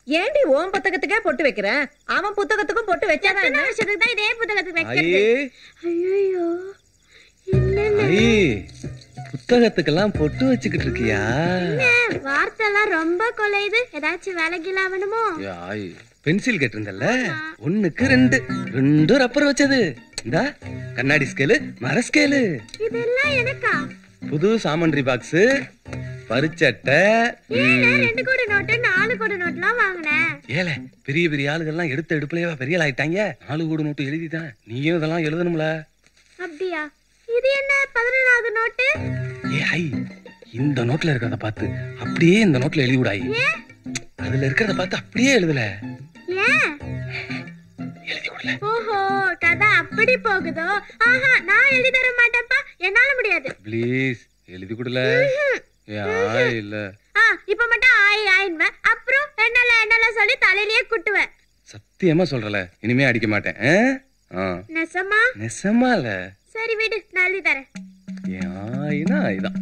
ஏண்டி உன் புத்தகத்துக்கே பொட்டு வைக்கிறேன் அவன் புத்தகத்துக்கும் பொட்டு வச்சாதான் எத்தனை என்ன? வருஷத்துக்கு தான் இதே புத்தகத்துக்கு ஐயே வைக்கிறது ஐயோ என்ன ஐயே புத்தகத்துக்கெல்லாம் பொட்டு வச்சுக்கிட்டு இருக்கியா வார்த்தை எல்லாம் ரொம்ப கொலையுது ஏதாச்சும் வேலைக்கு ஆகணுமோ யாய் பென்சில் கேட்டிருந்தல்ல ஒண்ணுக்கு ரெண்டு ரெண்டும் ரப்பர் வச்சது இந்தா கண்ணாடி ஸ்கேலு மர ஸ்கேலு இதெல்லாம் எனக்கா புது சாமண்ட்ரி பாக்ஸ் பரிச்சட்டை ஏன் ரெண்டு கோடி நோட்டு நாலு கோடி நோட்டுலாம் வாங்கினேன் ஏல பெரிய பெரிய ஆளுகள்லாம் எடுத்த எடுப்புலயே பெரிய ஆள் ஆயிட்டாங்க நாலு கோடி நோட்டு எழுதிதான் நீயும் இதெல்லாம் எழுதணும்ல அப்படியா இது என்ன பதினொன்றாவது நோட்டு ஏ ஐ இந்த நோட்ல இருக்கிறத பார்த்து அப்படியே இந்த நோட்ல எழுதி விடாய் ஏன் அதுல இருக்கிறத பார்த்து அப்படியே எழுதல ஏன் எழுதி விடல ஓஹோ கதை அப்படி போகுதோ ஆஹா நான் எழுதி தர மாட்டேன்ப்பா என்னால முடியாது ப்ளீஸ் எழுதி கொடுல ஏ ஆய் இல்ல ஆ இப்ப மட்டும் ஆய் ஆயின்வேன் அப்புறம் என்னால என்னால சொல்லி தலையிலேயே குட்டுவேன் சத்தியமா சொல்றல இனிமே அடிக்க மாட்டேன் ஆ? ஆ. நெசமா நெசமால சரி விடு நான் எழுதி தரேன் ஏ ஆயினா இதான்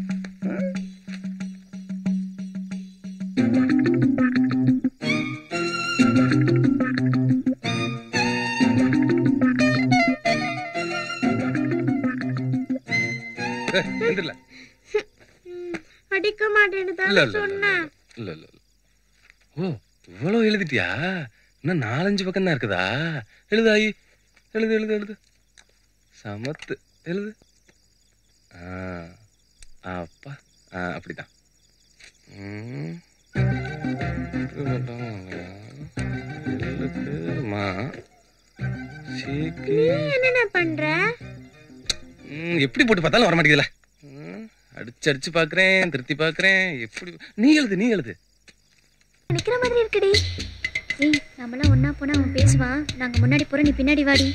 இல்ல ம், அடிக்க மாட்டேன்னு இல்ல தானே இல்ல இல்ல சொன்னேன் இல்ல இல்ல இல்ல. ஓ இவ்வளவு எழுதிட்டியா இன்னும் நாலஞ்சு பக்கம் தான் இருக்குதா எழுதாயி எழுது எழுது எழுது சமத்து எழுது ஆ அப்பா ஆ அப்படிதான் ம். எழுது மா சீக்கு நீ என்னென்ன பண்ற ம், எப்படி போட்டு பார்த்தாலும் வர மாட்டேங்குதுல ம், அடிச்சு அடிச்சு பாக்குறேன் திருத்தி பாக்குறேன் எப்படி நீ எழுது நீ எழுது நிக்கிற மாதிரி இருக்குடி ஏய் நம்மளாம் ஒண்ணா போனா அவன் பேசுவான் நாங்க முன்னாடி போறோம் நீ பின்னாடி வாடி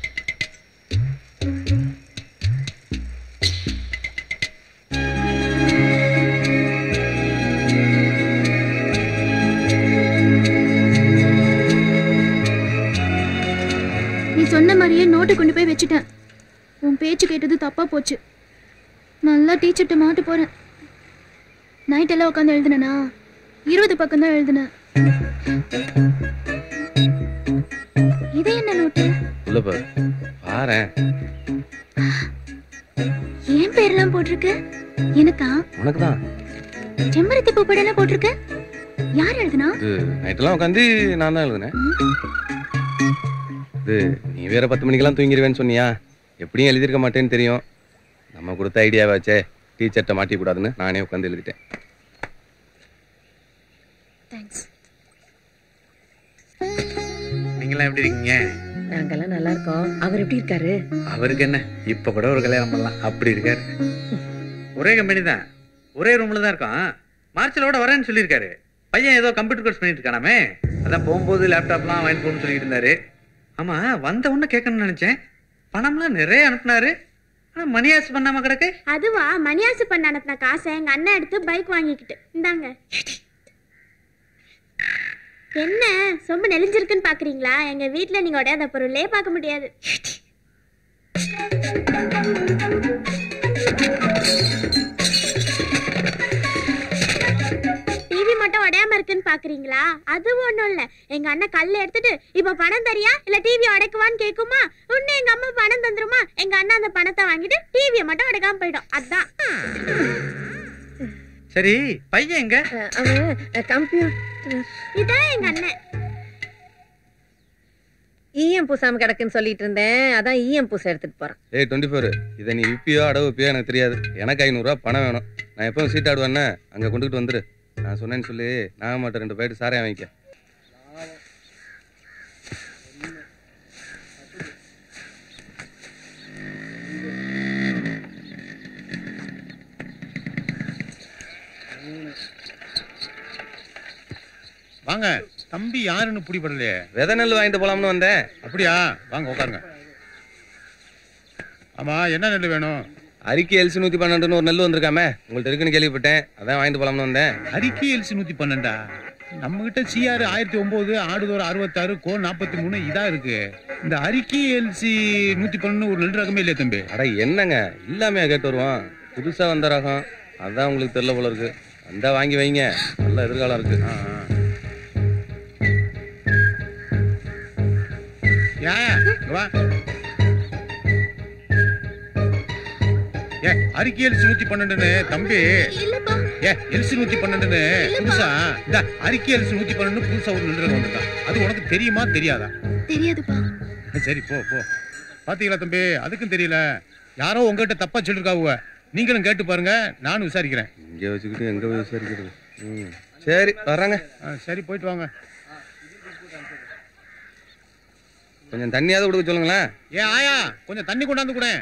நீ சொன்ன மாதிரியே நோட்டு கொண்டு போய் வச்சுட்டேன் உன் பேச்சு கேட்டது தப்பா போச்சு நல்லா டீச்சர்கிட்ட மாட்ட போறேன் நைட் எல்லாம் உட்காந்து எழுதுனேனா இருபது பக்கம் தான் எழுதுனேன் இது என்ன நோட்டு உள்ள பாரு பாரேன் ஏன் பேர்லாம் போட்டிருக்கு எனக்கா உனக்கு தான் செம்பருத்தி பூ படம் போட்டிருக்கு யார் எழுதுனா இது நைட்டெல்லாம் உட்காந்து நான் தான் எழுதுனேன் இது நீ வேற பத்து மணிக்கெல்லாம் தூங்கிடுவேன்னு சொன்னியா எப்படியும் எழுதியிருக்க மாட்டேன்னு தெரியும் நம்ம கொடுத்த ஐடியாவாச்சே டீச்சர்கிட்ட மாட்டி கூடாதுன்னு நானே உட்காந்து எழுதிட்டேன் தேங்க்ஸ் நீங்களாம் எப்படி இருக்கீங்க நாங்கெல்லாம் நல்லா இருக்கோம் அவர் எப்படி இருக்காரு அவருக்கு என்ன இப்ப கூட ஒரு கல்யாணம் பண்ணலாம் அப்படி இருக்காரு ஒரே கம்பெனி தான் ஒரே ரூம்ல தான் இருக்கோம் மார்ச்ல கூட வரேன்னு சொல்லியிருக்காரு பையன் ஏதோ கம்ப்யூட்டர் கோர்ஸ் பண்ணிட்டு இருக்கானாமே அதான் போகும்போது லேப்டாப்லாம் வாங்கிட்டு போகணும்னு சொல்லிட்டு இருந்தாரு ஆமா வந்த உடனே கேட்கணும்னு நினைச்சேன் பணம்லாம் நிறைய அனுப்புனாரு ஆனா மணியாசு பண்ணாம கிடக்கு அதுவா மணியாசு பண்ண அனுப்பின காசை எங்க அண்ணன் எடுத்து பைக் வாங்கிக்கிட்டு இந்தாங்க என்ன சொம்பு நெளிஞ்சிருக்குன்னு பாக்குறீங்களா எங்க வீட்ல நீங்க உடையாத பொருளே பார்க்க முடியாது டிவி மட்டும் உடையாம இருக்குன்னு பாக்குறீங்களா அது ஒண்ணும் இல்ல எங்க அண்ணன் கல்ல எடுத்துட்டு இப்ப பணம் தரியா இல்ல டிவி உடைக்குவான்னு கேக்குமா உடனே எங்க அம்மா பணம் தந்துருமா எங்க அண்ணன் அந்த பணத்தை வாங்கிட்டு டிவியை மட்டும் உடைக்காம போயிடும் அதான் சரி பையன் எங்க அஹ், அவன் கம்ப்யூட்டர் இதான் எங்க அண்ணன் ஈயம் பூசாம கிடக்குன்னு சொல்லிட்டு இருந்தேன் அதான் ஈயம் பூசை எடுத்துட்டு போறான் ஏய் டுவெண்ட்டி ஃபோர் இதை நீ விப்பியோ அடவு விப்பியோ எனக்கு தெரியாது எனக்கு ஐநூறுரூவா பணம் வேணும் நான் எப்பவும் சீட் ஆடுவேன்னே அங்கே கொண்டுகிட்டு வந்துரு நான் சொன்னேன்னு சொல்லி நான் மட்டும் ரெண்டு போயிட்டு சாரையா வாங்கிக்க வாங்க தம்பி யாருன்னு பிடிபடலையே விதை நெல் வாங்கிட்டு போலாம்னு வந்தேன் அப்படியா வாங்க உட்காருங்க ஆமா என்ன நெல் வேணும் அரிக்கை எல்சி நூற்றி பன்னெண்டுன்னு ஒரு நெல் வந்திருக்காமே உங்கள்ட்ட இருக்குன்னு கேள்விப்பட்டேன் அதான் வாங்கிட்டு போலாம்னு வந்தேன் அரிக்கை எல்சி நூத்தி பன்னெண்டா நம்ம கிட்ட சிஆர் ஆயிரத்தி ஒன்பது ஆடுதோர் அறுபத்தாறு கோ நாற்பத்தி மூணு இதா இருக்கு இந்த அரிக்கை எல்சி நூத்தி பன்னெண்டு ஒரு நெல் ரகமே இல்லையா தம்பி அட என்னங்க இல்லாமையா கேட்டு வருவான் புதுசா வந்த ரகம் அதான் உங்களுக்கு தெரியல போல இருக்கு வந்தா வாங்கி வைங்க நல்ல எதிர்காலம் இருக்கு ஆ, ஆ. யா இங்க வா ஏ அறிக்கை எல்சி நூத்தி பன்னெண்டுன்னு தம்பி இல்லப்பா ஏ எல்சி நூத்தி பன்னெண்டுன்னு புதுசா இந்த அறிக்கை எல்சி நூத்தி பன்னெண்டு புதுசா ஒரு நின்று வந்திருக்கான் அது உனக்கு தெரியுமா தெரியாதா தெரியாதுப்பா சரி போ போ பாத்தீங்களா தம்பி அதுக்கும் தெரியல யாரோ உங்ககிட்ட தப்பா சொல்லிருக்காவுவ நீங்களும் கேட்டு பாருங்க நானும் விசாரிக்கிறேன் இங்கே வச்சுக்கிட்டு எங்க போய் விசாரிக்கிறது ம் சரி வர்றாங்க ஆ, சரி போயிட்டு வாங்க கொஞ்சம் தண்ணியாவது கொடுக்க சொல்லுங்களேன் ஏ ஆயா கொஞ்சம் தண்ணி கொண்டாந்து கூட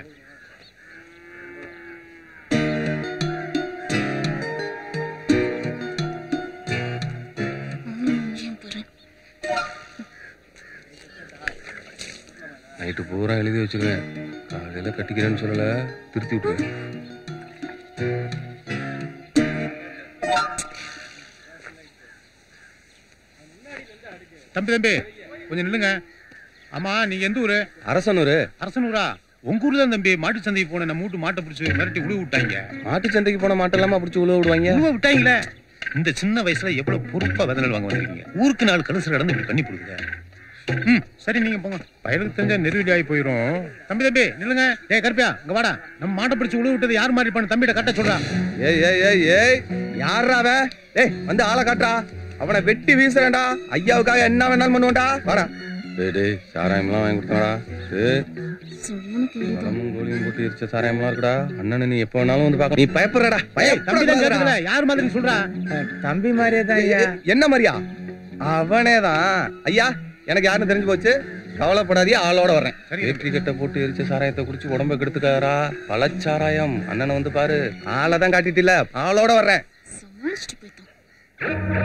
நைட்டு பூரா எழுதி வச்சிருவேன் காலையில கட்டிக்கிறேன்னு சொல்லல திருத்தி விட்டுருவேன் தம்பி தம்பி கொஞ்சம் நில்லுங்க ஆமா நீங்க எந்த ஊரு அரசனூர் அரசனூரா உங்க ஊர்ல தான் தம்பி மாட்டு சந்தைக்கு போன நம்ம வீட்டு மாட்டை பிடிச்சி மிரட்டி உழுவு விட்டாங்க மாட்டு சந்தைக்கு போன மாட்டெல்லாமா பிடிச்சி உழவு விடுவாங்க உழுவ விட்டாங்களே இந்த சின்ன வயசுல எவ்வளவு பொறுப்பா விதநெல் வாங்க வந்திருக்கீங்க ஊருக்கு நாலு கலசு நடந்து இப்படி பண்ணி போடுங்க ம் சரி நீங்க போங்க பயலுக்கு தெரிஞ்சா நெருவடி ஆகி போயிரும் தம்பி தம்பி நில்லுங்க டேய் கருப்பியா இங்க வாடா நம்ம மாட்டை பிடிச்சி உழுவு விட்டது யார் மாதிரி பண்ண தம்பிட்ட கட்ட சொல்றா ஏய் ஏய் ஏய் ஏய் யாரா அவன் ஏய் வந்து ஆளை காட்டுறா அவனை வெட்டி வீசுறேன்டா ஐயாவுக்காக என்ன வேணாலும் பண்ணுவேன்டா வாடா டேய் டேய் சாராயம்லாம் வாங்கி கொடுத்தாடா டேய் பழமும் கோழியும் போட்டு எரிச்ச சாராயம்லாம் இருக்குடா அண்ணனை நீ எப்போ வேணாலும் வந்து பார்க்க நீ பயப்படுறடா தம்பி தான் கேட்டுக்கல பயப்பட யார் மாதிரி சொல்றா தம்பி மாதிரியே தான் ஐயா என்ன மாதிரியா அவனே தான் ஐயா எனக்கு யாருன்னு தெரிஞ்சு போச்சு கவலைப்படாதீங்க ஆளோட வர்றேன் சரி. வேற்றி கட்டை போட்டு எரிச்ச சாராயத்தை குடிச்சு உடம்ப கெடுத்துக்காரா பழச்சாராயம் அண்ணனை வந்து பாரு ஆளை தான் காட்டிட்டில ஆளோட வர்றேன் சமாளிச்சுட்டு போயிட்டான்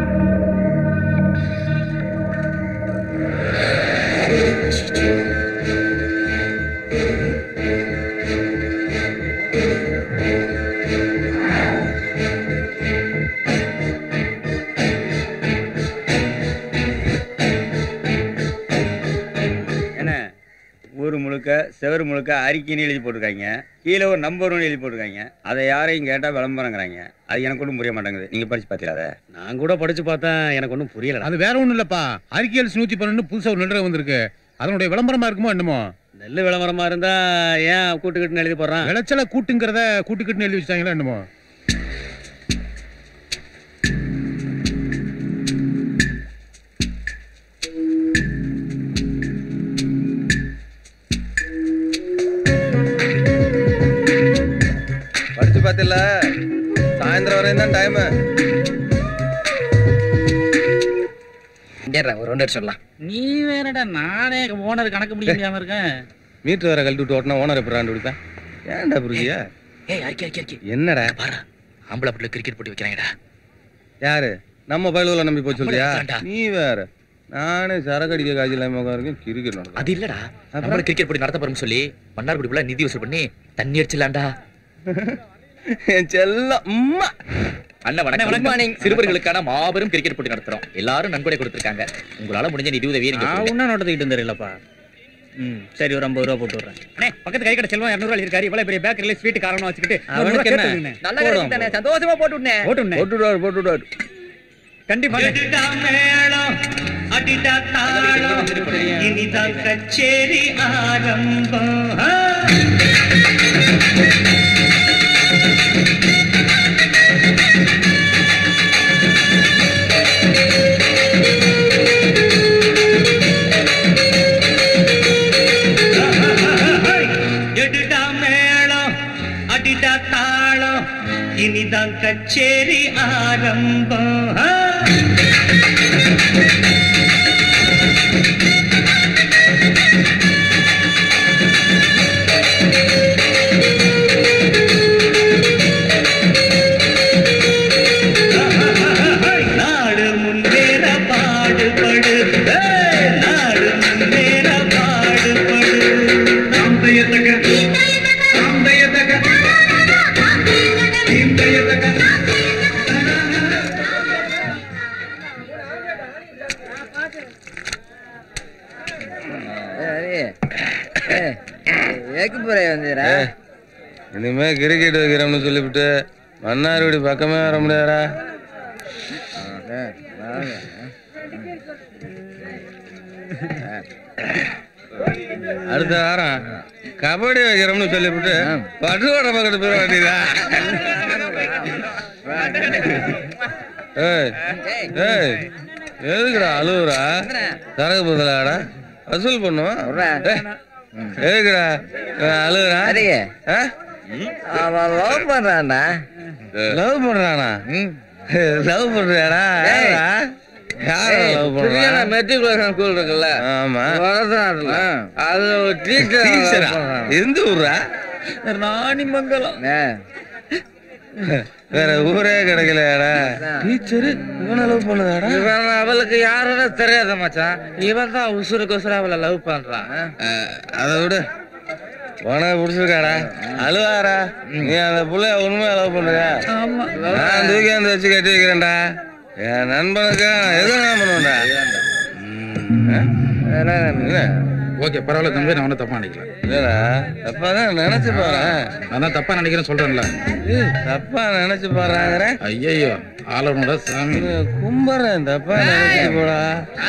என்ன ஊர் முழுக்க செவரு முழுக்க அறிக்கைன்னு எழுதி போட்டிருக்காங்க கீழே ஒரு நம்பர் ஒன்று எழுதி போட்டிருக்காங்க அதை யாரையும் கேட்டால் விளம்பரங்கிறாங்க அது எனக்கு ஒன்றும் புரிய மாட்டேங்குது நீங்கள் படிச்சு பார்த்தீங்களா அதை நான் கூட படிச்சு பார்த்தேன் எனக்கு ஒன்றும் புரியல அது வேற ஒண்ணும் இல்லப்பா அறிக்கையல் நூத்தி பன்னெண்டு புதுசா ஒரு நிலரம் வந்திருக்கு அதனுடைய விளம்பரமா இருக்குமோ என்னமோ நெல் விளம்பரமா இருந்தா ஏன் கூட்டுக்கிட்டுன்னு எழுதி போடுறான் விளைச்சல கூட்டுங்கிறத கூட்டுக்கிட்டுன்னு எழுதி வச்சிட்டாங்களா என்னமோ படிச்சு பார்த்தில்ல சாயந்தரம் வரையும் தான் டைம் ஒரு ரெண்டு சொல்லலாம் நீ வேறடா நானே ஓனர் கணக்கு பிடிக்க முடியாம இருக்கேன் மீட்டர் வேற கழட்டி விட்டு ஓட்டினா ஓனர் எப்படி ஆண்டு பிடிப்பேன் ஏன்டா புரியா ஏய் அறிக்கை அறிக்கை அறிக்கை என்னடா பாரு ஆம்பளை பிள்ளை கிரிக்கெட் போட்டி வைக்கிறாங்கடா யாரு நம்ம பயலுல நம்பி போய் சொல்றியா அப்படியா? நீ வேற நானே சரக்கு அடிக்க காய்ச்சல் இல்லாம உட்காருக்கேன் கிரிக்கெட் நடக்கும் அது இல்லடா நம்மள கிரிக்கெட் போட்டி நடத்த போறோம்னு சொல்லி மன்னார்குடி ஃபுல்லா நிதி வசூல் பண்ணி தண்ணி அடிச்சலாம்டா என் செல்லம் அம்மா அண்ணா வணக்கம் குட் மார்னிங் சிறுவர்களுக்கான மாபெரும் கிரிக்கெட் போட்டி நடத்துறோம் எல்லாரும் நன்கொடை கொடுத்திருக்காங்க உங்களால முடிஞ்ச நிதி உதவியை நீங்க நான் கொடுங்க. ஒன்னும் நடத்திக்கிட்டு இருந்தேன்லப்பா ம் சரி ஒரு ஐம்பது ரூபா போட்டு விடுறேன் அண்ணே பக்கத்து கை கடை செல்வம் இரநூறுவா இருக்காரு இவ்வளவு பெரிய பேக்கரியில ஸ்வீட் காரணம் வச்சுக்கிட்டு அவனுக்கு என்ன நல்ல கிடைக்கு தானே சந்தோஷமா போட்டு விடுனே போட்டு போட்டுடுவாரு போட்டுடுவாரு கண்டிப்பா கச்சேரி ஆரம்பம் எடுடா மேளம் அடிடா தாளம் இனிதான் கச்சேரி ஆரம்பம் ஆ. நாடு முன்னேற பாடுபடு ஏய், நாடு முன்னேற பாடுபடு சாந்தையத்தக சாந்தையத்தக சாந்தையத்தக இனிமே கிரிக்கெட் வைக்கிறோம்னு சொல்லிவிட்டு மன்னார்குடி பக்கமே வர முடியாதா அடுத்த வாரம் கபடி வைக்கிறோம்னு சொல்லிவிட்டு பட்டுக்கோட பக்கத்து போய் வேண்டியதா ஏய் ஏய் எதுக்குடா அழுவுறா தரகு முதலாடா வசூல் பண்ணுவோம் ஏய், எதுக்குடா இவன் அழுகுறா அவன் லவ் பண்றான்டா லவ் பண்றானா லவ் பண்றியாடா யாரா? யாரா லவ் பண்றா மெட்ரிகுலேஷன் ஸ்கூல் இருக்குல்ல ஆமா வளர்த்தாடுல அதுல ஒரு டீச்சர் டீச்சரா எந்த ஊரா ராணிமங்கலம் வேற ஊரே கிடைக்கலையாடா டீச்சரு இவனை லவ் பண்ணுதாடா இவன் அவளுக்கு யாருன்னு தெரியாத மச்சான் இவன் தான் உசுருக்கு உசுர அவளை லவ் பண்றான் அதை விடு உனக்கு பிடிச்சிருக்காடா அழுவாரா நீ அந்த புள்ளைய உண்மையா லவ் பண்ணுறியா நான் தூக்கி அந்த வச்சு கட்டி வைக்கிறேன்டா என் நண்பனுக்கு நான் எதுவும் நான் பண்ணுவேன்டா என்ன ஓகே பரவாயில்ல தம்பி நான் ஒன்றும் தப்பா நினைக்கல இல்லடா தப்பாதான் நினைச்சு பாரு நான் தப்பா நினைக்கிறேன்னு சொல்றேன்ல தப்பா நினைச்சு பாருங்கிறேன் ஐயோ ஆளனோட சாமி கும்பறேன் தப்பா நினைச்சு போடா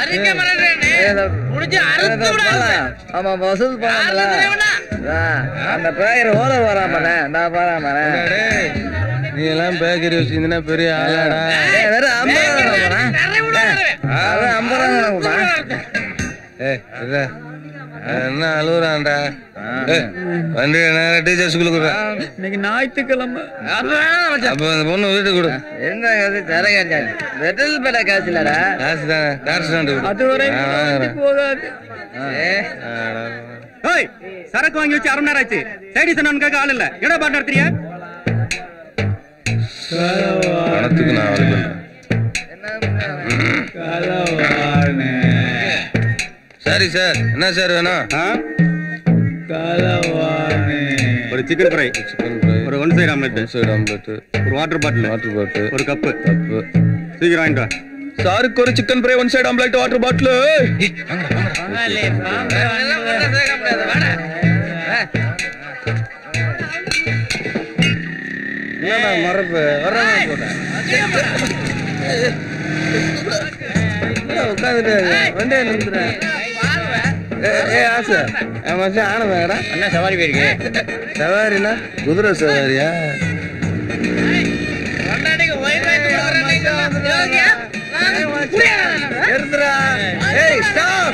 ஆமா வசூல் பண்ணல அந்த பேர் ஓட வராமண்ணே நான் வராமண்ணே டேய், நீ எல்லாம் பேக்கரி வச்சிருந்தீங்கன்னா பெரிய ஆளாடா வெறும் ஐம்பது ரூபா ஐம்பது ரூபா ஏய் இல்ல என்ன அழுகுறான்டா ஏய், வண்டி நேரம் டீச்சர் ஸ்கூலுக்கு விடுறேன். இன்னைக்கு ஞாயிற்றுக்கிழமை அப்ப அந்த பொண்ணு வீட்டுக்கு கொடு என்ன காசு தர காசு பெட்ரோல் பேட காசு இல்லடா காசு தானே கார் ஸ்டாண்டு கொடு. அது வரைக்கும் நான் வாங்குறேன். போகாது ஆடா. ஓய் சரக்கு வாங்கி வச்சு அரை மணி நேரம் ஆச்சு சைடி சொன்னானுக்காக ஆள் இல்ல எடா பாட்டு நடத்துறியா பணத்துக்கு நான் வழி பண்றேன் சரி சார் என்ன சார் வேணும் ஒரு சிக்கன் ஃப்ரை சிக்கன் ஃப்ரை ஒரு one side omelette side omelette ஒரு வாட்டர் பாட்டில் வாட்டர் பாட்டில் ஒரு கப்பு கப்பு சீக்கிரம் வாங்கிட்டு வா சாருக்கு ஒரு chicken fry one side omelette water bottle என்னடா மறப்பு வர்றேன் போட்டேன் உட்காந்துட்டு வண்டியை நிறுத்துறேன் ஏ ஆசை என் மச்சான் ஆனதாடா என்ன சவாரி போயிருக்கு சவாரினா குதிரை சவாரியா நிறுத்துறா ஏய் ஸ்டாப்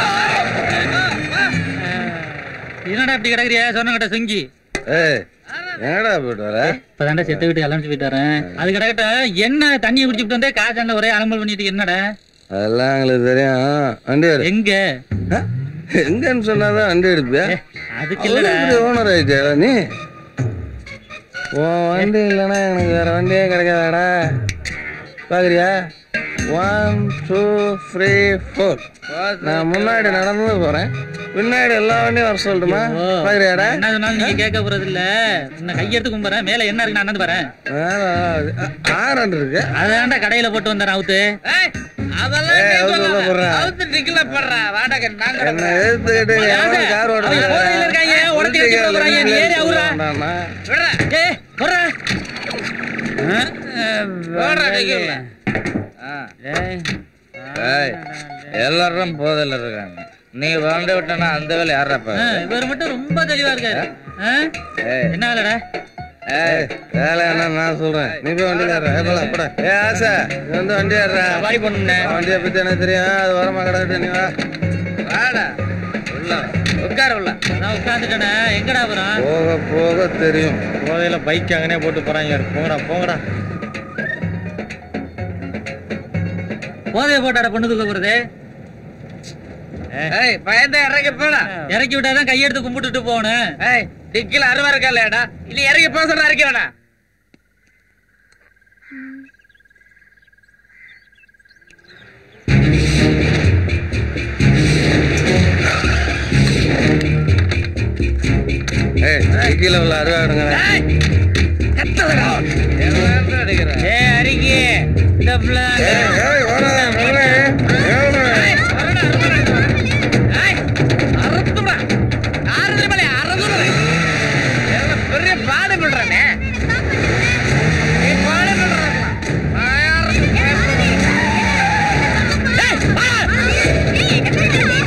என்னடா இப்படி கிடக்குறியா சொன்னங்கிட்ட செங்கி ஏய் எங்கடா போயிட்டு வர இப்பதான்டா செத்த வீட்டு அலம்பிச்சு போயிட்டு வரேன் அது கிடக்கட்ட என்ன தண்ணியை குடிச்சுட்டு வந்தே காசாண்ட ஒரே அலம்பல் பண்ணிட்டு என்னடா அதெல்லாம் எங்களுக்கு தெரியும் வண்டி எடு எங்க ஆ? எங்கன்னு சொன்னாதான் வண்டி எடுப்பியா அதுக்கு இல்லடா ஓனர் ஆயிட்டியா நீ உன் வண்டி இல்லைன்னா எனக்கு வேற வண்டியே கிடைக்காதாடா பாக்குறியா ஒன் டூ த்ரீ ஃபோர் நான் முன்னாடி நடந்து போறேன் பின்னாடி எல்லா வண்டியும் வர சொல்லட்டுமா பாக்குறியாடா என்ன சொன்னாலும் நீங்க கேட்க போறது இல்ல உன்னை கையெடுத்து கும்புறேன் மேல என்ன இருக்கு நான் நடந்து வரேன் ஆறாண்டு இருக்கு அதான்டா கடையில போட்டு வந்தேன் அவுத்து ஏய், அவுத்து உள்ள போடுறேன். என்ன எதிர்த்துக்கிட்டு எவன் கார் அவங்க போதையில இருக்காங்க, உடச்சி வச்சு போறாங்க, நீ ஏறி அவுறா. ஏய், போடுறா. எல்லாரும் போதில் இருக்காங்க நீ வாழ்ந்து விட்டனா அந்த வேலை யாரப்ப ஆ, இவர் மட்டும் ரொம்ப தெளிவா இருக்காரு ஆ? என்ன வேலைடா ஏய், வேலை என்ன நான் சொல்றேன் நீ போய் வண்டி ஏறுற ஏ போலாம் போடா ஏ ஆசை நீ வந்து வண்டி ஏறுற சவாரி பண்ணுனேன். வண்டியை பத்தி எனக்கு தெரியும் அது வரமா கிடக்கட்டும் நீ வா வாடா உள்ள உட்கார உள்ள நான் உட்காந்துட்டேனே எங்கடா போறான் போக போக தெரியும் போதையில பைக் அங்கனே போட்டு போறாங்க போங்கடா போங்கடா போதைய போட்டாட பொண்ணு தூக்க போறது ஏய் பயந்த இறங்கி போடா இறக்கி விட்டாதான் கையெடுத்து கும்பிட்டுட்டு போகணும் ஏய் டிக்கில அருவா இருக்கா இல்லையாடா இல்ல இறங்கி போக சொல்ற இறக்கி வேணா ஏய் சைக்கிள் உள்ள அறுவாடுங்க ஏ அறிக்கி இந்த பிள்ளை- ஏய் ஓடாத மெல்ல ஏய் பெரிய பாடு பண்றானே நீ பாடு பண்றான்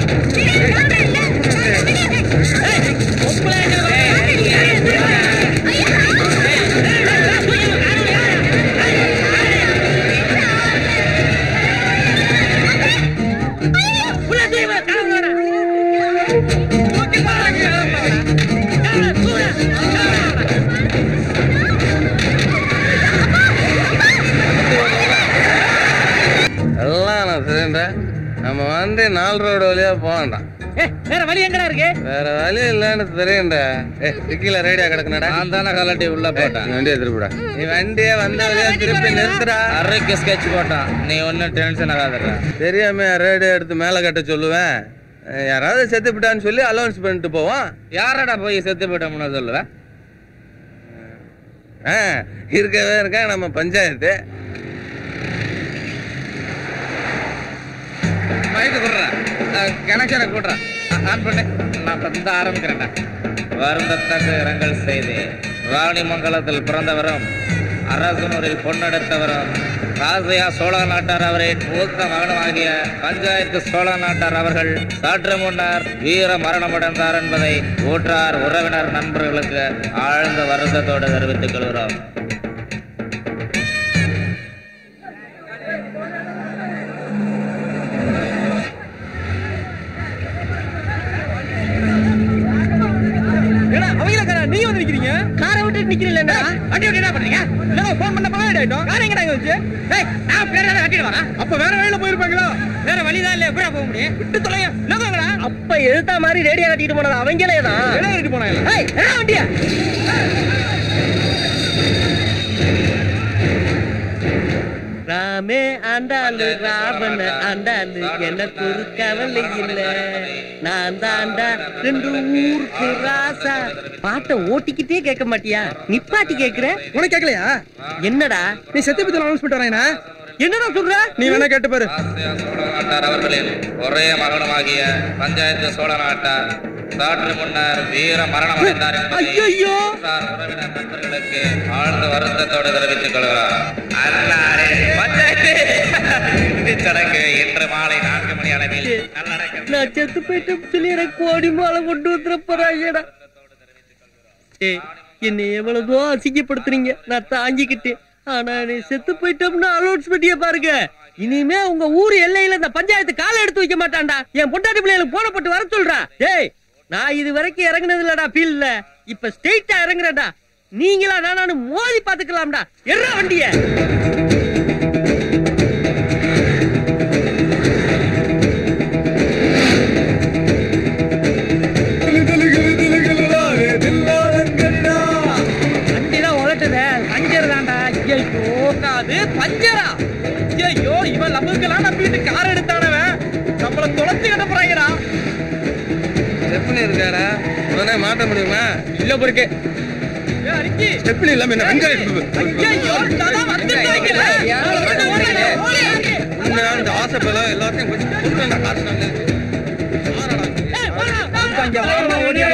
இல்லைன்ற நம்ம வந்து நாலு ரோடு வழியா போகண்டாம் வேற வழி எங்கடா இருக்கு வேற வழி இல்லன்னு தெரியும்டா ஏ டிக்கில ரேடியா கிடக்குனடா நான் தானே கலட்டி உள்ள போட்டேன் வண்டியை திருப்பிடா நீ வண்டியை வந்த வழியா திருப்பி நிறுத்துடா அரைக்கு ஸ்கெட்ச் போட்டான் நீ ஒன்னும் டென்ஷன் ஆகாதடா தெரியாம ரேடியோ எடுத்து மேல கட்ட சொல்லுவேன் அஹ் யாராவது செத்து விட்டான்னு சொல்லி அலௌன்ஸ் பண்ணிட்டு போவான் யாரடா போய் செத்து போயிட்டோம்னு சொல்லுவேன் ஆ, இருக்கவே இருக்கா நம்ம பஞ்சாயத்து மைக்கு கொடுறேன் கனெக்ஷனை கொடுறேன் ஆன் பண்ணு நான் பந்த ஆரம்பிக்கிறேன்டா வருந்தத்தக்க இரங்கல் செய்தி ராணிமங்கலத்தில் பிறந்தவரும் அரசனூரில் பொன்னெடுத்தவரும் ராசையா சோழ நாட்டார் அவரின் மூத்த மகனுமாகிய பஞ்சாயத்து சோழ நாட்டார் அவர்கள் சற்று முன்னர் வீர மரணமடைந்தார் என்பதை ஊற்றார் உறவினர் நண்பர்களுக்கு ஆழ்ந்த வருத்தத்தோடு தெரிவித்துக் கொள்கிறோம் ஏடா அவங்கள நீங்க வந்து நிக்கிறீங்க காரை விட்டு நிக்கிறீங்களா வண்டி விட்டு என்ன பண்றீங்க இல்ல போன் பண்ண பகல் ஆயிட்டோம் கார் எங்கடா இங்க வச்சு டேய் நான் பேர கட்டிட்டு வரேன் அப்ப வேற வழியில போயிருப்பாங்களா வேற வழிதான் இல்ல எப்படா போக முடியும் விட்டு தொலைய என்னங்கடா அப்ப எழுத்தா மாதிரி ரேடியோ கட்டிட்டு போனது அவங்களே தான் ரேடியோ கட்டிட்டு போனாங்க ஏய் என்ன வண்டியா ராமே ஆண்டாளு ராவண ஆண்டாளு எனக்கு ஒரு கவலை இல்ல நான் தாண்டா ரெண்டு ஊருக்கு ராசா பாட்டை ஓட்டிக்கிட்டே கேட்க மாட்டியா நிப்பாட்டி கேக்குற உனக்கு கேட்கலையா என்னடா நீ செத்து பத்தி அனௌன்ஸ் பண்ணிட்டு என்னடா சொல்ற நீ வேணா கேட்டு பாரு ராசையா சோழ நாட்டார் அவர்களின் ஒரே மகனுமாகிய பஞ்சாயத்து சோழ நாட்டார் சற்று முன்னர் வீர மரணம் அடைந்தார் என்பதை ஐயையோ! ஊற்றார் உறவினர் நண்பர்களுக்கு ஆழ்ந்த வருத்தத்தோடு தெரிவித்துக் கொள்கிறார் அன்னாரே பஞ்சாயத்து இறுதிச் சடங்கு இன்று மாலை நான்கு மணி அளவில் நல்லடக்கம் நான் செத்து போயிட்டேன்னு சொல்லி எனக்கு கோடி மாலை கொண்டு வந்துட போறாங்கடா ஏய் என்னை எவ்வளவோ அசிங்கப்படுத்துறீங்க நான் தாங்கிக்கிட்டேன் ஆனா நீ செத்து போயிட்டோம்னு அலௌன்ஸ் பண்ணிய பாருங்க இனிமே உங்க ஊர் எல்லையில இந்த பஞ்சாயத்து காலை எடுத்து வைக்க மாட்டான்டா என் பொண்டாட்டி பிள்ளைகளுக்கு போன போட்டு வர சொல்றா ஏய் நான் இது வரைக்கும் இறங்குனது இல்லடா ஃபீல்ட்ல இப்ப ஸ்ட்ரெயிட்டா இறங்குறேன்டா நீங்களா நானு மோதி பாத்துக்கலாம்டா எறா வண்டிய வண்டிதான் உதட்டுது பஞ்சர் தான்டா ஐயோ காது பஞ்சரா ஐயோ இவன் நமக்கெல்லாம் நம்பிட்டு கார் எடுத்தானவன் நம்மள தொலைச்சு கட்ட போறாங்கடா ஸ்டெப்னி இருக்காடா உடனே மாட்ட முடியுமா இல்ல பொறுக்கு அரிக்கி ஸ்டெப்னி இல்லாம என்ன வெங்காயம் ஐயோ தலா வந்துட்டாங்கல உண்மையான இந்த ஆசைப்பட எல்லாத்தையும் கொஞ்சம் கொடுக்கணும் காசு நல்லது கொஞ்சம் வாமா ஓடியா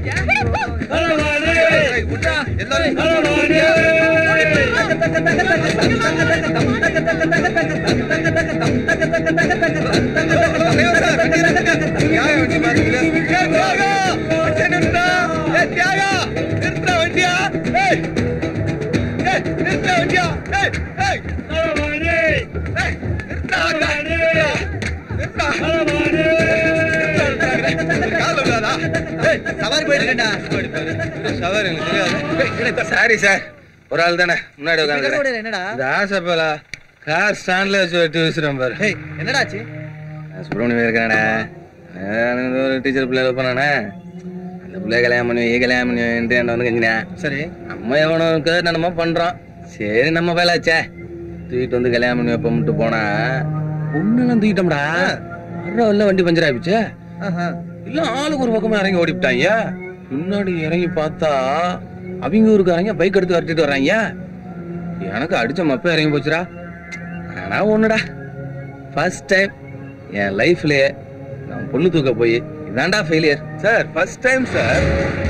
சவாரி போயிருக்கேன்டா சவாரி எனக்கு தெரியாது சாரி சார் ஒரு ஆள் தானே முன்னாடி உட்காந்து என்னடா இந்த ஆசைப்பல கார் ஸ்டாண்ட்ல வச்சு வெட்டி வீசுறேன் பாரு என்னடாச்சு நான் சுப்பிரமணியம் இருக்கானே ஒரு டீச்சர் பிள்ளை போனானே அந்த பிள்ளைய கல்யாணம் பண்ணி கல்யாணம் பண்ணி என்கிட்ட வந்து கஞ்சினேன் சரி நம்ம எவனுக்கு நம்ம பண்றோம் சரி நம்ம வேலாச்சே தூக்கிட்டு வந்து கல்யாணம் பண்ணி வைப்ப மட்டும் போனா பொண்ணெல்லாம் தூக்கிட்டோம்டா வர்ற வரல வண்டி பஞ்சர் ஆயிடுச்சு இல்ல ஆளுக்கு ஒரு பக்கமா இறங்கி ஓடிவிட்டாங்க பின்னாடி இறங்கி பார்த்தா அவங்க ஊருக்காரங்க பைக் எடுத்து வரட்டிட்டு வர்றாங்க எனக்கு அடிச்ச மப்ப இறங்கி போச்சுடா ஆனா ஒண்ணுடா ஃபர்ஸ்ட் டைம் என் லைஃப்லயே நான் பொண்ணு தூக்க போய் இதான்டா failure sir first time sir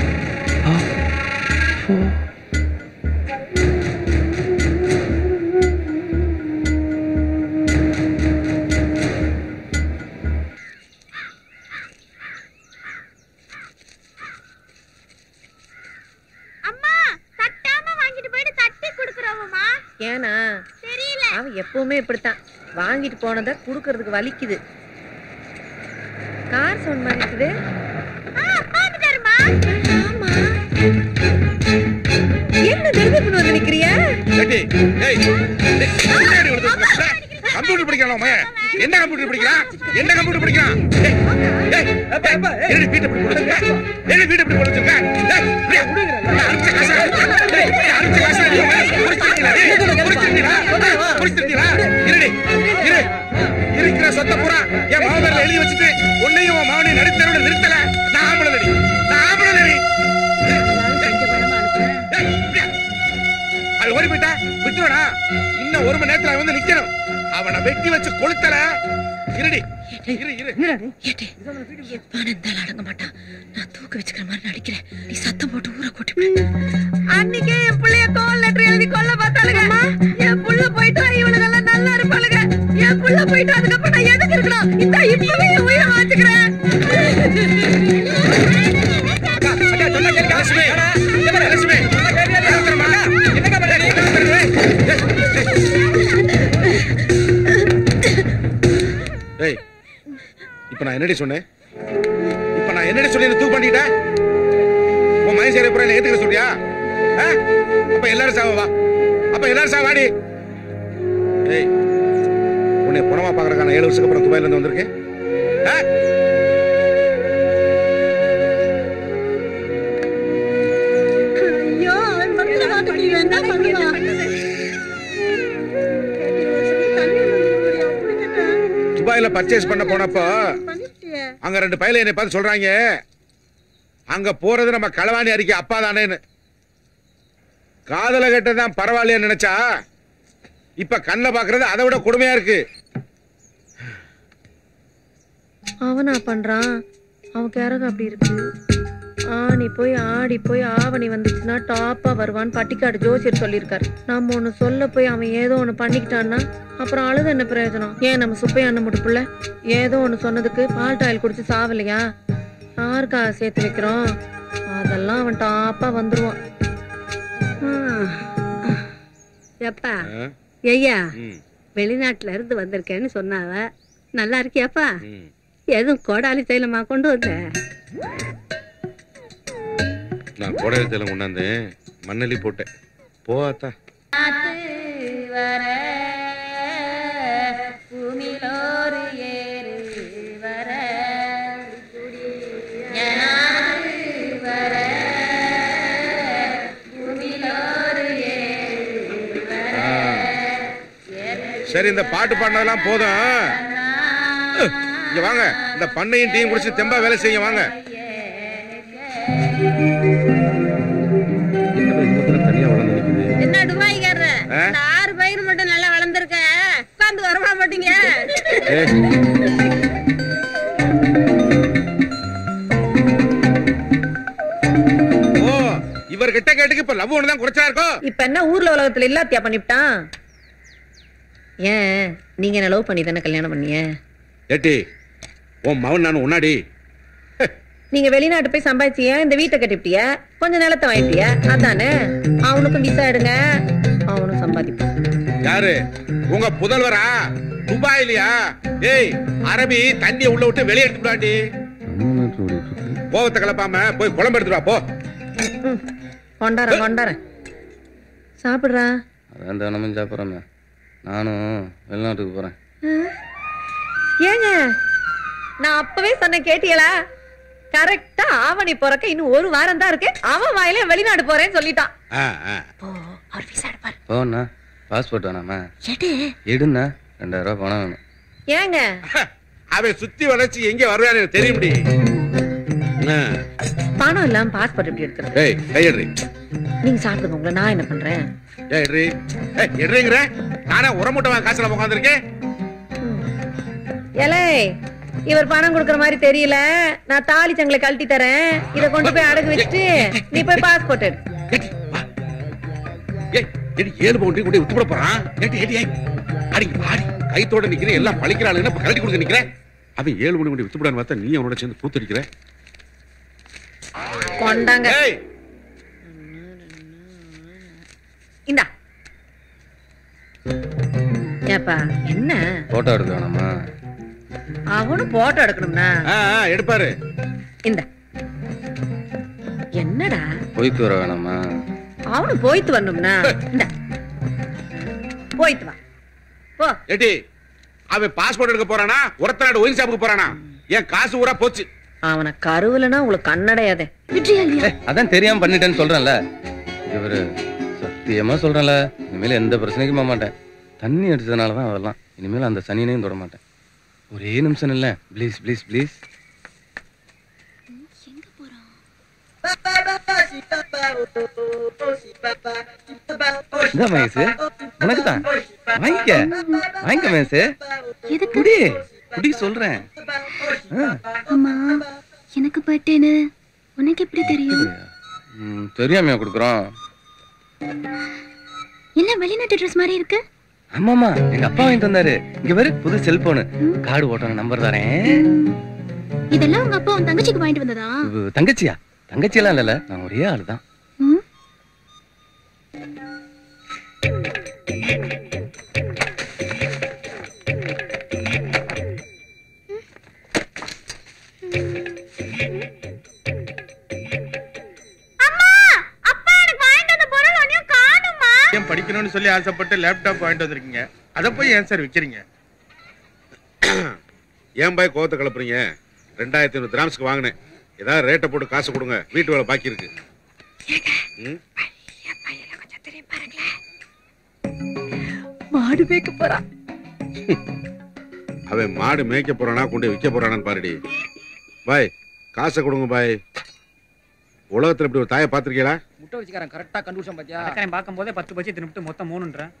அம்மா தட்டாம வாங்கிட்டு போயிட்டு தட்டி குடுக்குறவமா ஏனா தெரியல அவன் எப்பவுமே இப்படித்தான் வாங்கிட்டு போனதை குடுக்கறதுக்கு வலிக்குது கார் சவுண்ட் மாதிரி இருக்குது பாத்துட்டாருமா என்ன திருப்பி வந்து நிக்கிறியா கம்பெனி கம்ப்யூட்டர் படிக்கலாம் என்ன கம்ப்யூட்டர் படிக்கிறான் என்ன கம்ப்யூட்டர் படிக்கிறான் ஏய், ஏய், ஏய், என்னடி வீட்டை இப்படி போட்டு வச்சிருக்க? என்னடி வீட்டை இப்படி போட்டு வச்சிருக்க? ஏய், இப்படியா? ஏய், அடிச்ச காசா? ஏய், ஏய், அடிச்ச காசா? குடிச்சிருக்கீங்களா? ஏய், குடிச்சிருக்கீங்களா? குடிச்சிருக்கீங்களா? இருடி, இரு. இருக்கிற சொத்தை பூரா என் மாமனார்ல எழுதி வச்சுட்டு உன்னையும் உன் மாவனையும் நடுத்தரவுல நிறுத்தல நான் ஆம்பளை நடி நான் ஆம்பளை நடி ஏய், இப்படியா? அது ஓடி போயிட்டா விட்டுடா இன்னும் ஒரு மணி நேரத்துல அவன் வந்து நிக்கணும் அவனை வெட்டி வச்சு கொளுத்தல இருடி இரு இரு அடங்க மாட்டான் நான் தூக்க வச்சுக்கிற மாதிரி நடிக்கிறேன் நீ சத்தம் போட்டு ஊரை கூட்டி அன்னைக்கே என் புள்ளைய கால் லெட்டர் எழுதி கொல்ல பார்த்தாளுங்க என் புள்ள போயிட்டா இவனுங்க எல்லாம் நல்லா இருப்பாளுங்க என் புள்ள போயிட்டா அதுக்கப்புறம் நான் எதுக்கு இருக்கணும் இந்த இப்பவே என் உயிரை வாச்சுக்கிறேன் லட்சுமி லட்சுமி என்னக்கா ஏய் இப்ப நான் என்னடி சொன்னேன் இப்ப நான் என்னடி சொல்லி தூக்கு பண்ணிட்டேன் உன் மகன் சேர புறம் ஏத்துக்க சொல்றியா ஆ? அப்ப எல்லாரும் சாவ வா அப்ப எல்லாரும் சாவ வாடி ஏய் உன்னை பணமா பாக்குறதுக்கான ஏழு வருஷத்துக்கு அப்புறம் துபாயில இருந்து வந்திருக்கேன் ஆ? ஐயோ அவன் பக்கத்துல பார்த்துட்டு இவன் என்ன பண்ணுவான் துபாயில பர்ச்சேஸ் பண்ண போனப்போ அங்க ரெண்டு பையல என்னை பார்த்து சொல்றாங்க அங்க போறது நம்ம களவாணி அறிக்கை அப்பா தானேன்னு காதல கட்டதான் பரவாயில்லையா நினைச்சா இப்ப கண்ணில் பாக்குறது அதை விட கொடுமையா இருக்கு அவனா பண்றான் அவன் கிறகு அப்படி இருக்கு ஆணி போய் ஆடி போய் ஆவணி வந்துச்சுன்னா டாப்பா வருவான்னு பட்டிக்காடு ஜோசியர் சொல்லியிருக்காரு நம்ம ஒண்ணு சொல்ல போய் அவன் ஏதோ ஒண்ணு பண்ணிக்கிட்டான்னா அப்புறம் அழுது என்ன பிரயோஜனம் ஏன் நம்ம சுப்பையா அண்ணன் முடுப்புல ஏதோ ஒண்ணு சொன்னதுக்கு பால் டாயில் குடிச்சு சாவலையா யாருக்கா சேர்த்து வைக்கிறோம் அதெல்லாம் அவன் டாப்பா வந்துருவான் எப்பா ஐயா வெளிநாட்டுல இருந்து வந்திருக்கேன்னு சொன்னாவ நல்லா இருக்கியாப்பா எதுவும் கோடாலி தைலமா கொண்டு வந்த நான் கோடை தேலம் கொண்டாந்தேன் மண்ணலி போட்டேன் போத்தா வர பூமிலோரு ஏறு வர ஞானாது வர பூமிலோரு ஏறு வர சரி இந்த பாட்டு பாடினதெல்லாம் போதும் இங்க வாங்க இந்த பண்ணையும் டீம் குடிச்சு தெம்பா வேலை செய்யுங்க வாங்க தனியா வளர்ந்து நிக்குது என்ன துபாய்க்காரர ஆ? இந்த ஆறு பயிர் மட்டும் நல்லா வளர்ந்துருக்க உட்கார்ந்து வரவிட மாட்டீங்க ஓ இவர் கிட்ட கேட்டுக்கு இப்ப லவ் ஒண்ணு தான் குறைச்சா இருக்கும் இப்ப என்ன ஊர்ல உலகத்துல இல்லாத்தியா பண்ணிவிட்டான் ஏன் நீங்க என்ன லவ் பண்ணி தானே கல்யாணம் பண்ணீங்க ஏட்டி உன் மவன் நான் உன்னாடி நீங்க வெளிநாட்டு போய் சம்பாதிச்சிய இந்த வீட்டை கட்டிவிட்டிய கொஞ்ச நிலத்தை வாங்கிட்டிய அதானே அவனுக்கும் விசா எடுங்க அவனும் சம்பாதிப்பான் யாரு உங்க புதல்வரா துபாயிலியா ஏய் அரபி தண்ணிய உள்ள விட்டு வெளியே எடுத்துடாண்டி கோவத்தை கலப்பாம போய் குழம்பு எடுத்துட்டு வா போ கொண்டாரன் கொண்டாரன் சாப்பிடுறா அதான் தினமும் சாப்பிட்றேன் நானும் வெளிநாட்டுக்கு போகிறேன் ஏங்க நான் அப்பவே சொன்ன கேட்டியலா கரெக்டா ஆவணி போறக்க இன்னும் ஒரு வாரம் தான் இருக்கு அவன் வாயில வெளிநாடு போறேன்னு சொல்லிட்டான் ஆ, ஆ. அவர் விசா எடுப்பாரு போண்ணா பாஸ்போர்ட் வேணாமா எடு எடுண்ணா ரெண்டாயிரம் ரூபாய் பணம் வேணும் ஏங்க அவன் சுத்தி வளைச்சு எங்க வருவான்னு எனக்கு தெரியும்டி ஆ. பணம் இல்லாம பாஸ்போர்ட் எப்படி எடுக்கிறது ஏய் கையெடு நீங்க சாப்பிடுங்க உங்களை நான் என்ன பண்றேன் ஏய் எட்ரி ஏய் எட்ரிங்கிற நானே உரமுட்டை வாங்க காசுல உட்காந்துருக்கேன் ஏலே இவர் பணம் கொடுக்கற மாதிரி தெரியல நான் தாலி சங்கில கழட்டி தரேன் இத கொண்டு போய் அடகு வச்சுட்டு நீ போய் பாஸ்போர்ட் எடு ஏய் எடி ஏழு பவுண்டரி கொண்டு விட்டு போட போறான் ஏடி ஏடி ஏய் அடி ஆடி கைத்தோட நிக்கிறேன் எல்லாம் பழிக்கிறாளுன்னு இப்ப கழட்டி கொடுக்க நிக்கிறேன் அவன் ஏழு மணி கொண்டு வித்து போடான்னு பார்த்தா நீ அவனோட சேர்ந்து கூத்தடிக்கிற கொண்டாங்க ஏய் இந்தா ஏப்பா என்ன ஃபோட்டோ எடுக்க வேணாமா அவனும் போட்டோ எடுக்கணும்னா ஆ, ஆ, எடுப்பாரு இந்த என்னடா போய்க்கு வர வேணாமா அவனும் போயிட்டு வரணும்னா இந்த போயிட்டு வா போ ஏடி அவன் பாஸ்போர்ட் எடுக்க போறானா ஒருத்த நாடு ஒயின் ஷாப்புக்கு போறானா என் காசு ஊரா போச்சு அவனை கருவுலனா உங்களுக்கு கண்ணடையாதே ஏய், அதான் தெரியாம பண்ணிட்டேன்னு சொல்றேன்ல இவரு சத்தியமா சொல்றேன்ல இனிமேல் எந்த பிரச்சனைக்கும் போக மாட்டேன் தண்ணி அடிச்சதுனால தான் அதெல்லாம் இனிமேல் அந்த சனியனையும் தொட மாட்டேன் ஒரே நிமிஷம் இல்ல ப்ளீஸ் ப்ளீஸ் ப்ளீஸ் இந்த மகேஷ் உனக்கு தான் வாங்கிக்க வாங்கிக்க மகேஷ் குடி குடி சொல்றேன் ஆ, அம்மா எனக்கு பர்த்டேன்னு உனக்கு எப்படி தெரியும் ம், தெரியாமையா கொடுக்குறோம் எல்லாம் வெளிநாட்டு ட்ரெஸ் மாதிரி இருக்கு ஆமாமா எங்க அப்பா வாங்கிட்டு வந்தாரு இங்க பாரு புது செல்போனு கார்டு ஓட்டணும் நம்பர் தரேன் இதெல்லாம் உங்க அப்பா உன் தங்கச்சிக்கு வாங்கிட்டு வந்ததா இது தங்கச்சியா தங்கச்சியெல்லாம் இல்லல நான் ஒரே ஆளு தான் ம்? ஏன் படிக்கணும்னு சொல்லி ஆசைப்பட்டு லேப்டாப் வாங்கிட்டு வந்திருக்கீங்க அதை போய் ஏன் சார் விக்கிறீங்க ஏன் பாய் கோவத்தை கிளப்புறீங்க ரெண்டாயிரத்தி ஐநூறு கிராம்ஸ்க்கு வாங்கினேன் ஏதாவது ரேட்டை போட்டு காசு கொடுங்க வீட்டு வேலை பாக்கி இருக்கு ம்? மாடு மேய்க்க போறான் அவன் மாடு மேய்க்க போறானா கொண்டு போய் விற்க போறானான்னு பாருடி பாய் காசை கொடுங்க பாய் உலகத்துல இப்படி ஒரு தாயை பார்த்திருக்கீங்களா முட்டை வச்சுக்காரன் கரெக்டா கண்டுபிடிச்சான் பாத்தியா அடக்கறேன் பார்க்கும் போதே பத்து பச்சு தின்னுட்டு மொத்தம் மூணுன்றேன்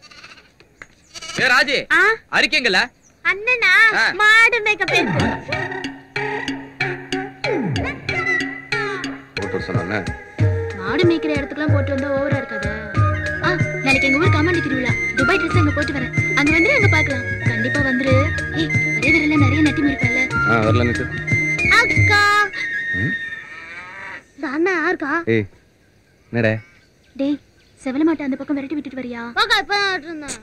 ஏ ராஜி அறிக்கைங்கல்ல அண்ணனா ஆ. மாடு மேய்க்க போயிருக்கு போட்டு சொன்ன மாடு மேய்க்கிற இடத்துக்குலாம் போட்டு வந்தா ஓவரா இருக்காதா ஆ நாளைக்கு எங்க ஊர் காமாண்டி திருவிழா துபாய் ட்ரெஸ் அங்க போட்டு வரேன் அங்க வந்துரு அங்க பார்க்கலாம் கண்டிப்பா வந்துரு ஏய் ஒரே விரல நிறைய நட்டி இருப்பல்ல ஆ வரல நிட்டு அக்கா ம்? இந்த அண்ணா யாருக்கா ஏய் என்னடா டேய் செவல மாட்டை அந்த பக்கம் விரட்டி விட்டுட்டு வரியா போக்கா இப்ப இருந்தான்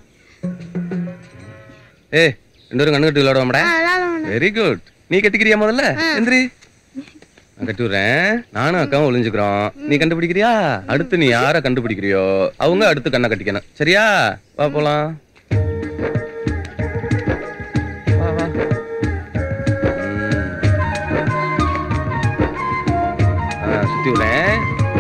ஏய் ரெண்டு பேரும் கண்ணு கட்டி விளையாடுவாமடா வெரி குட் நீ கட்டிக்கிறியா முதல்ல எந்திரி நான் கட்டி விடுறேன் நானும் அக்காவும் ஒளிஞ்சுக்கிறோம் நீ கண்டுபிடிக்கிறியா அடுத்து நீ யார கண்டுபிடிக்கிறியோ அவங்க அடுத்து கண்ணை கட்டிக்கணும் சரியா வா போலாம் வா வா ம். ஆ, சுத்தி விடுறேன்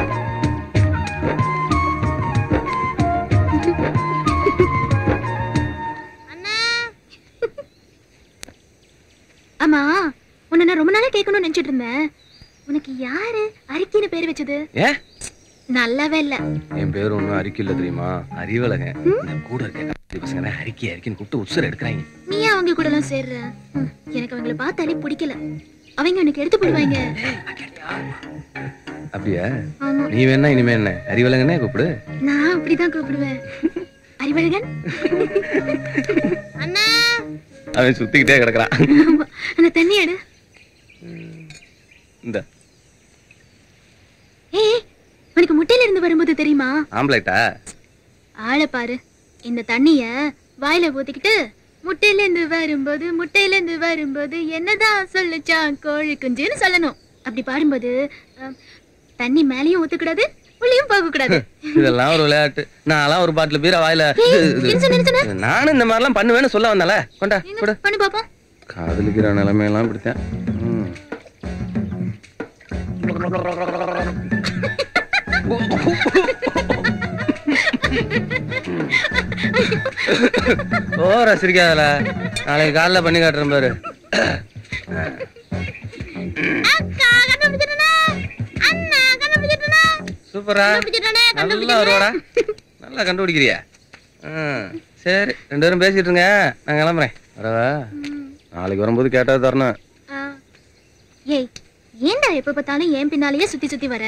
ஆமா உன்னை நான் ரொம்ப நாளா கேட்கணும்னு நினைச்சிட்டு இருந்தேன் உனக்கு யாரு அரிக்கின்னு பேர் வச்சது ஏன் நல்லாவே இல்ல என் பேர் ஒன்றும் அறிக்கை இல்லை தெரியுமா அறிவழகன் இந்த கூட இருக்க கட்டி பசங்க அறிக்கை அறிக்கைன்னு கூப்பிட்டு உசுர எடுக்கிறாங்க நீ ஏன் அவங்க கூட எல்லாம் சேர்ற ம், எனக்கு அவங்கள பார்த்தாலே பிடிக்கல அவங்க உனக்கு எடுத்து போடுவாங்க அப்படியா ஆமா நீ வேணா இனிமே என்ன அறிவழகனே கூப்பிடு நான் அப்படிதான் கூப்பிடுவேன் அறிவழகன் அண்ணா அவன் சுத்திக்கிட்டே கிடக்குறான் ஆமா, அந்த தண்ணி எடு இந்த ஏய் உனக்கு முட்டையில இருந்து வரும்போது தெரியுமா ஆம்பளைட்டா ஆளை பாரு இந்த தண்ணிய வாயில ஊத்திக்கிட்டு முட்டையில இருந்து வரும்போது முட்டையில இருந்து வரும்போது என்னதான் சொல்லுச்சான் கோழி குஞ்சுன்னு சொல்லணும் அப்படி பாடும்போது அஹ், தண்ணி மேலயும் ஊத்தக்கூடாது உள்ளயும் போக கூடாது இதெல்லாம் ஒரு விளையாட்டு நான்லாம் ஒரு பாட்டில் பீரா வாயில ஏய், இது- என்ன சொன்ன, என்ன சொன்ன? இது- நானும் இந்த மாதிரிலாம் பண்ணுவேன்னு சொல்ல வந்தால கொண்டா கொடு பண்ணு பாப்போம் காதலிக்கிற நிலைமையெல்லாம் இப்படித்தான் ம். ஓ ரசிக்காதல நாளைக்கு காலைல பண்ணி காட்டுறேன் பாரு அக்கா கண்டுபிடிச்சிட்டனா அண்ணா கண்டுபிடிச்சிட்டனா சூப்பரா கண்டுபிடிச்சிட்டனே நல்லா வருவாடா நல்லா கண்டுபிடிக்கிறியா ஆ, சரி ரெண்டு பேரும் பேசிட்டு இருங்க நான் கிளம்புறேன் வரவா நாளைக்கு வரும்போது கேட்டா தரணும் ஆ. ஏய் ஏன்டா எப்ப பார்த்தாலும் என் பின்னாலேயே சுத்தி சுத்தி வர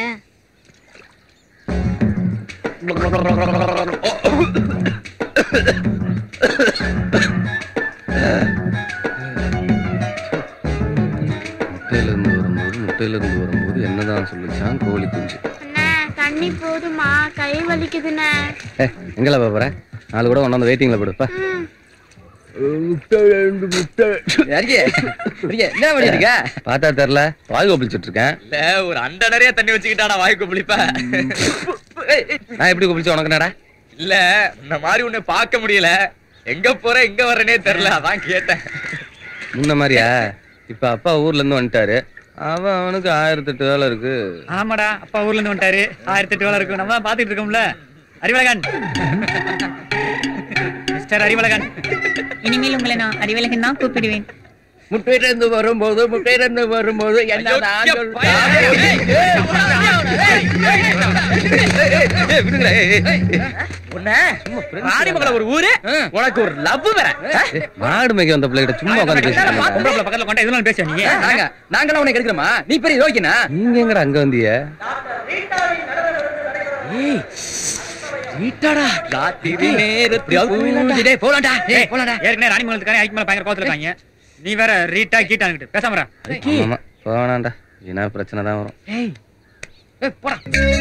முட்டையில இருந்து வரும்போது முட்டையில இருந்து வரும்போது என்னதான் சொல்லிச்சான் கோழி குஞ்சு அண்ணா தண்ணி போதுமா கை வலிக்குதுண்ணே ஏ எங்கல போற நாலு கூட கொண்டாந்து வெயிட்டிங்ல போடுப்பா முட்டை ரெண்டு முட்டை என்ன பண்ணிட்டு இருக்க பார்த்தா தெரியல வாய் கொப்பளிச்சுட்டு இருக்கேன் இல்ல ஒரு அண்டை நிறைய தண்ணி வச்சுக்கிட்டாடா வாய்க்கு புளிப்ப நான் எப்படி கொப்பளிச்சு உனக்கு என்னடா இல்ல இந்த மாதிரி உன்னை பார்க்க முடியல எங்க போற எங்க வர்றேனே தெரியல அதான் கேட்டேன் முன்ன மாதிரியா இப்ப அப்பா ஊர்ல இருந்து வந்துட்டாரு அவன் அவனுக்கு ஆயிரத்தி எட்டு வேலை இருக்கு ஆமாடா அப்பா ஊர்ல இருந்து வந்துட்டாரு ஆயிரத்தி எட்டு வேலை இருக்கும் நம்ம தான் பாத்துட்டு இருக்கோம்ல அறிவழகன் மிஸ்டர் அறிவழகன் இனிமேல் உங்களை நான் அறிவழகன் தான் கூப்பிடுவேன் முட்டையிலிருந்து வரும்போது முட்டையிலிருந்து வரும்போது என்ன நான் ராணிமங்கல ஒரு ஊரு உனக்கு ஒரு லவ் வேற மாடு மேய்க்க வந்த பிள்ளைகிட்ட சும்மா உட்காந்து பேசிட்டு பொம்பளை பக்கத்துல கொண்டா எதுவும் பேச நீ நாங்க நாங்களாம் உனக்கு எடுக்கிறோமா நீ பெரிய யோகினா நீங்க எங்கடா அங்க வந்தீங்க வீட்டாடா ராத்திரி நேரத்தில் டேய் போலாம்டா டேய் போலாம்டா ஏற்கனவே ராணிமங்கலத்துக்காரன் ஐக்கு மேல பயங்கர கோவத்துல இருக்காங்க நீ வேற ரீட்டா கீட்டான்னுட்டு பேசாம இரு. ஆமா போனாண்டா வீணா பிரச்சனை தான் வரும் ஏய் ஏய் போடா